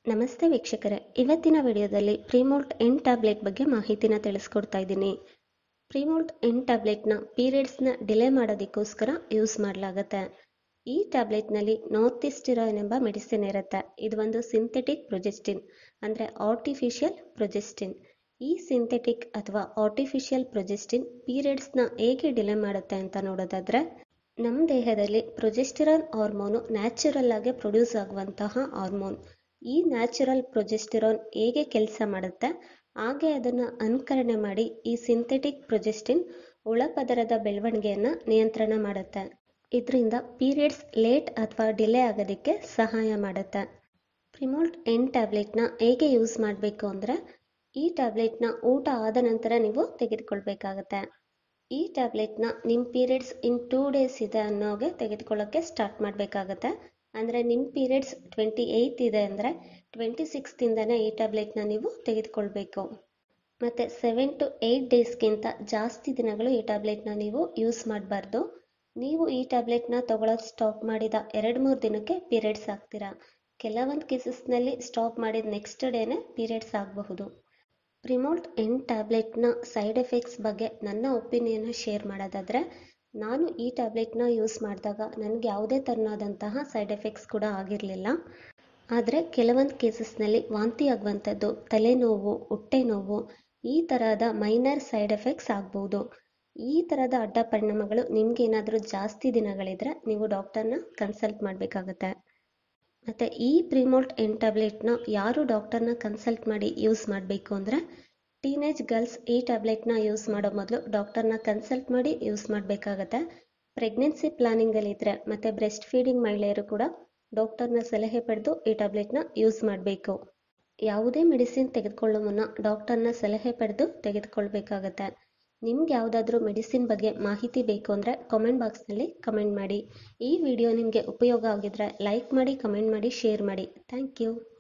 ನಮಸ್ತೆ ವೀಕ್ಷಕರೇ ಇವತ್ತಿನ ವಿಡಿಯೋದಲ್ಲಿ ಪ್ರಿಮೋಲ್ಟ್ ಎನ್ ಟ್ಯಾಬ್ಲೆಟ್ ಬಗ್ಗೆ ಮಾಹಿತಿನ ತಿಳಿಸ್ಕೊಡ್ತಾ ಇದ್ದೀನಿ ಪ್ರಿಮೋಲ್ಟ್ ಎನ್ ಟ್ಯಾಬ್ಲೆಟ್ನ ಪೀರಿಯಡ್ಸ್ನ ಡಿಲೇ ಮಾಡೋದಕ್ಕೋಸ್ಕರ ಯೂಸ್ ಮಾಡಲಾಗತ್ತೆ ಈ ಟ್ಯಾಬ್ಲೆಟ್ನಲ್ಲಿ ನೋರ್ತಿಸ್ಟಿರಾನ್ ಎಂಬ ಮೆಡಿಸಿನ್ ಇರುತ್ತೆ ಇದು ಒಂದು ಸಿಂಥೆಟಿಕ್ ಪ್ರೊಜೆಸ್ಟಿನ್ ಅಂದರೆ ಆರ್ಟಿಫಿಷಿಯಲ್ ಪ್ರೊಜೆಸ್ಟಿನ್ ಈ ಸಿಂಥೆಟಿಕ್ ಅಥವಾ ಆರ್ಟಿಫಿಷಿಯಲ್ ಪ್ರೊಜೆಸ್ಟಿನ್ ಪೀರಿಯಡ್ಸ್ನ ಹೇಗೆ ಡಿಲೇ ಮಾಡುತ್ತೆ ಅಂತ ನೋಡೋದಾದ್ರೆ ನಮ್ಮ ದೇಹದಲ್ಲಿ ಪ್ರೊಜೆಸ್ಟಿರಾನ್ ಹಾರ್ಮೋನು ನ್ಯಾಚುರಲ್ ಆಗಿ ಪ್ರೊಡ್ಯೂಸ್ ಆಗುವಂತಹ ಹಾರ್ಮೋನ್ ಈ ನ್ಯಾಚುರಲ್ ಪ್ರೊಜೆಸ್ಟಿರಾನ್ ಹೇಗೆ ಕೆಲಸ ಮಾಡುತ್ತೆ ಹಾಗೆ ಅದನ್ನು ಅನುಕರಣೆ ಮಾಡಿ ಈ ಸಿಂಥೆಟಿಕ್ ಪ್ರೊಜೆಸ್ಟಿನ್ ಒಳಪದರದ ಬೆಳವಣಿಗೆಯನ್ನು ನಿಯಂತ್ರಣ ಮಾಡುತ್ತೆ ಇದರಿಂದ ಪೀರಿಯಡ್ಸ್ ಲೇಟ್ ಅಥವಾ ಡಿಲೇ ಆಗೋದಕ್ಕೆ ಸಹಾಯ ಮಾಡುತ್ತೆ ಪ್ರಿಮೋಲ್ಟ್ ಎನ್ ಟ್ಯಾಬ್ಲೆಟ್ನ ಹೇಗೆ ಯೂಸ್ ಮಾಡಬೇಕು ಅಂದರೆ ಈ ಟ್ಯಾಬ್ಲೆಟ್ನ ಊಟ ಆದ ನಂತರ ನೀವು ತೆಗೆದುಕೊಳ್ಬೇಕಾಗತ್ತೆ ಈ ಟ್ಯಾಬ್ಲೆಟ್ನ ನಿಮ್ಮ ಪೀರಿಯಡ್ಸ್ ಇನ್ ಟೂ ಡೇಸ್ ಇದೆ ಅನ್ನೋಗೆ ತೆಗೆದುಕೊಳ್ಳೋಕ್ಕೆ ಸ್ಟಾರ್ಟ್ ಮಾಡಬೇಕಾಗತ್ತೆ ಅಂದರೆ ನಿಮ್ಮ ಪೀರಿಯಡ್ಸ್ ಟ್ವೆಂಟಿ ಏಯ್ತ್ ಇದೆ ಅಂದರೆ ಟ್ವೆಂಟಿ ಸಿಕ್ಸ್ತಿಂದನೇ ಈ ಟ್ಯಾಬ್ಲೆಟ್ನ ನೀವು ತೆಗೆದುಕೊಳ್ಬೇಕು ಮತ್ತು ಸೆವೆನ್ ಟು ಏಯ್ಟ್ ಡೇಸ್ಗಿಂತ ಜಾಸ್ತಿ ದಿನಗಳು ಈ ಟ್ಯಾಬ್ಲೆಟ್ನ ನೀವು ಯೂಸ್ ಮಾಡಬಾರ್ದು ನೀವು ಈ ಟ್ಯಾಬ್ಲೆಟ್ನ ತಗೊಳ್ಳೋದು ಸ್ಟಾಪ್ ಮಾಡಿದ ಎರಡು ಮೂರು ದಿನಕ್ಕೆ ಪೀರಿಯಡ್ಸ್ ಆಗ್ತೀರಾ ಕೆಲವೊಂದು ಕೇಸಸ್ನಲ್ಲಿ ಸ್ಟಾಪ್ ಮಾಡಿದ ನೆಕ್ಸ್ಟ್ ಡೇನೇ ಪೀರಿಯಡ್ಸ್ ಆಗಬಹುದು ಪ್ರಿಮೋಲ್ಟ್ ಎನ್ ಟ್ಯಾಬ್ಲೆಟ್ನ ಸೈಡ್ ಎಫೆಕ್ಟ್ಸ್ ಬಗ್ಗೆ ನನ್ನ ಒಪಿನಿಯನ್ನ ಶೇರ್ ಮಾಡೋದಾದರೆ ನಾನು ಈ ಟ್ಯಾಬ್ಲೆಟ್ನ ಯೂಸ್ ಮಾಡಿದಾಗ ನನಗೆ ಯಾವುದೇ ಥರನಾದಂತಹ ಸೈಡ್ ಎಫೆಕ್ಟ್ಸ್ ಕೂಡ ಆಗಿರಲಿಲ್ಲ ಆದರೆ ಕೆಲವೊಂದು ಕೇಸಸ್ನಲ್ಲಿ ವಾಂತಿ ಆಗುವಂಥದ್ದು ತಲೆನೋವು ಹೊಟ್ಟೆ ನೋವು ಈ ಥರದ ಮೈನರ್ ಸೈಡ್ ಎಫೆಕ್ಟ್ಸ್ ಆಗ್ಬೋದು ಈ ಥರದ ಅಡ್ಡ ಪರಿಣಾಮಗಳು ನಿಮಗೇನಾದರೂ ಜಾಸ್ತಿ ದಿನಗಳಿದ್ರೆ ನೀವು ಡಾಕ್ಟರ್ನ ಕನ್ಸಲ್ಟ್ ಮಾಡಬೇಕಾಗತ್ತೆ ಮತ್ತು ಈ ಪ್ರಿಮೋಲ್ಟ್ ಎನ್ ಟ್ಯಾಬ್ಲೆಟ್ನ ಯಾರು ಡಾಕ್ಟರ್ನ ಕನ್ಸಲ್ಟ್ ಮಾಡಿ ಯೂಸ್ ಮಾಡಬೇಕು ಅಂದರೆ ಟೀನೇಜ್ ಗರ್ಲ್ಸ್ ಈ ಟ್ಯಾಬ್ಲೆಟ್ನ ಯೂಸ್ ಮಾಡೋ ಮೊದಲು ಡಾಕ್ಟರ್ನ ಕನ್ಸಲ್ಟ್ ಮಾಡಿ ಯೂಸ್ ಮಾಡಬೇಕಾಗತ್ತೆ ಪ್ರೆಗ್ನೆನ್ಸಿ ಪ್ಲಾನಿಂಗಲ್ಲಿದ್ದರೆ ಮತ್ತು ಬ್ರೆಸ್ಟ್ ಫೀಡಿಂಗ್ ಮಹಿಳೆಯರು ಕೂಡ ಡಾಕ್ಟರ್ನ ಸಲಹೆ ಪಡೆದು ಈ ಟ್ಯಾಬ್ಲೆಟ್ನ ಯೂಸ್ ಮಾಡಬೇಕು ಯಾವುದೇ ಮೆಡಿಸಿನ್ ತೆಗೆದುಕೊಳ್ಳೋ ಮುನ್ನ ಡಾಕ್ಟರ್ನ ಸಲಹೆ ಪಡೆದು ತೆಗೆದುಕೊಳ್ಬೇಕಾಗತ್ತೆ ನಿಮ್ಗೆ ಯಾವುದಾದ್ರೂ ಮೆಡಿಸಿನ್ ಬಗ್ಗೆ ಮಾಹಿತಿ ಬೇಕು ಅಂದರೆ ಕಾಮೆಂಟ್ ಬಾಕ್ಸ್ನಲ್ಲಿ ಕಮೆಂಟ್ ಮಾಡಿ ಈ ವಿಡಿಯೋ ನಿಮಗೆ ಉಪಯೋಗ ಆಗಿದ್ರೆ ಲೈಕ್ ಮಾಡಿ ಕಮೆಂಟ್ ಮಾಡಿ ಶೇರ್ ಮಾಡಿ ಥ್ಯಾಂಕ್ ಯು